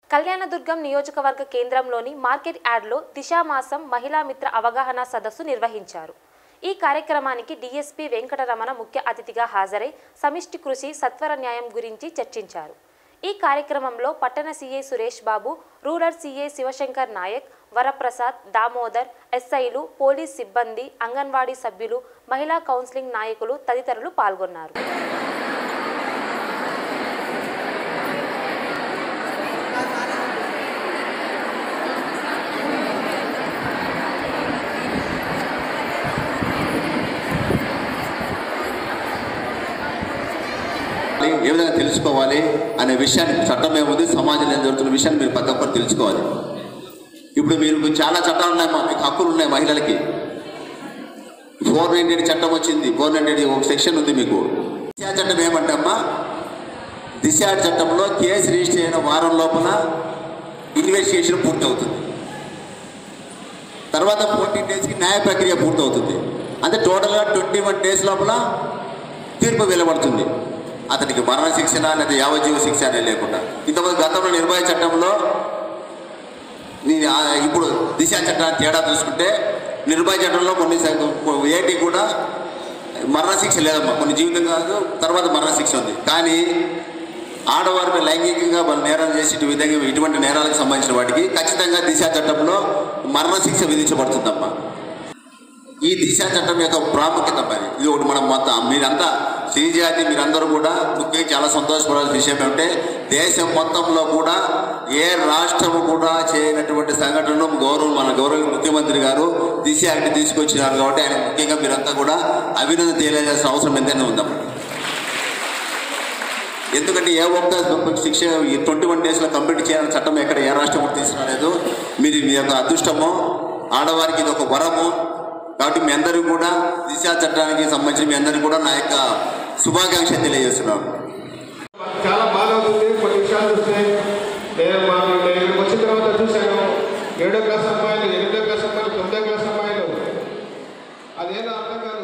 కళ్యాణదుర్గం నియోజకవర్గ కేంద్రంలోని మార్కెట్ యార్డ్లో దిశామాసం మహిళా మిత్ర అవగాహన సదస్సు నిర్వహించారు ఈ కార్యక్రమానికి డీఎస్పీ వెంకటరమణ ముఖ్య అతిథిగా హాజరై సమిష్టి కృషి సత్వర న్యాయం గురించి చర్చించారు ఈ కార్యక్రమంలో పట్టణ CI Suresh Babu rural CI Sivashankar Nayak Varaprasad Damodar ఎస్ఐలు పోలీస్ సిబ్బంది అంగన్వాడీ సభ్యులు మహిళా కౌన్సిలింగ్ నాయకులు తదితరులు పాల్గొన్నారు ఏ విధంగా తెలుసుకోవాలి అనే విషయాన్ని చట్టం ఏముంది సమాజంలో ఏం జరుగుతున్న విషయాన్ని మీరు ప్రతి ఒక్కరు తెలుసుకోవాలి ఇప్పుడు మీరు చాలా చట్టాలు ఉన్నాయి మా మీకు హక్కులు ఉన్నాయి మహిళలకి ఫోర్ నైన్టీ చట్టం వచ్చింది ఫోర్ నైన్టీ ఒక సెక్షన్ ఉంది మీకు దిశా చట్టం ఏమంటే అమ్మా దిశ చట్టంలో కేసు రిజిస్టర్ అయిన వారం లోపల ఇన్వెస్టిగేషన్ పూర్తవుతుంది తర్వాత ఫోర్టీన్ డేస్కి న్యాయ ప్రక్రియ పూర్తవుతుంది అంటే టోటల్గా ట్వంటీ వన్ డేస్ లోపల తీర్పు వెలువడుతుంది అతనికి మరణ శిక్షణ లేదా యావజ్జీవ శిక్ష అనేది లేకుండా ఇంతకుముందు గతంలో నిర్భయ చట్టంలో నీ- ఆ ఇప్పుడు దిశ చట్టాన్ని తేడా చూసుకుంటే నిర్భయ చట్టంలో కొన్ని స- ఏటి కూడా మరణ శిక్ష లేదమ్మా కొన్ని జీవితం కాదు తర్వాత మరణ శిక్ష ఉంది కానీ ఆడవారిని లైంగికంగా వాళ్ళు నేరాలు చేసి ఇటు విధంగా ఇటువంటి నేరాలకు సంబంధించిన వాటికి ఖచ్చితంగా దిశ చట్టంలో మరణ శిక్ష విధించబడుతుందమ్మా ఈ దిశ చట్టం యొక్క ప్రాముఖ్యత మరి ఇది ఒకటి మనం మొత్తం మీరంతా శ్రీజాతి మీరందరూ కూడా ముఖ్యంగా చాలా సంతోషపడాల్సిన విషయం ఏమంటే దేశం మొత్తంలో కూడా ఏ రాష్ట్రము కూడా చేయనటువంటి సంఘటనను గౌరవం మన గౌరవ ముఖ్యమంత్రి గారు దిశ యాక్ట్ తీసుకొచ్చినారు కాబట్టి ఆయన ముఖ్యంగా మీరంతా కూడా అభినందన తెలియజేసిన అవసరం ఎంతైనా ఉందమ్మా ఎందుకంటే ఏ ఒక్క శిక్ష ఈ ట్వంటీ వన్ డేస్లో కంప్లీట్ చేయాలని చట్టం ఎక్కడ ఏ రాష్ట్రం కూడా తీసుకురాలేదు మీది మీ యొక్క అదృష్టము ఆడవారికి ఇది ఒక వరము కాబట్టి మీ అందరూ కూడా దిశా చట్టానికి సంబంధించి మీ అందరికీ కూడా నా యొక్క శుభాకాంక్ష తెలియజేస్తున్నాను చాలా బాగా అవుతుంది కొన్ని విషయాలు చూస్తే నేను మా నేను ఇక్కడికి వచ్చిన తర్వాత చూశాను ఏడో క్లాస్ అమ్మాయిలు ఎనిమిదో క్లాస్ అమ్మాయిలు తొమ్మిదో క్లాస్ అమ్మాయిలు అదేదో అర్థం కాదు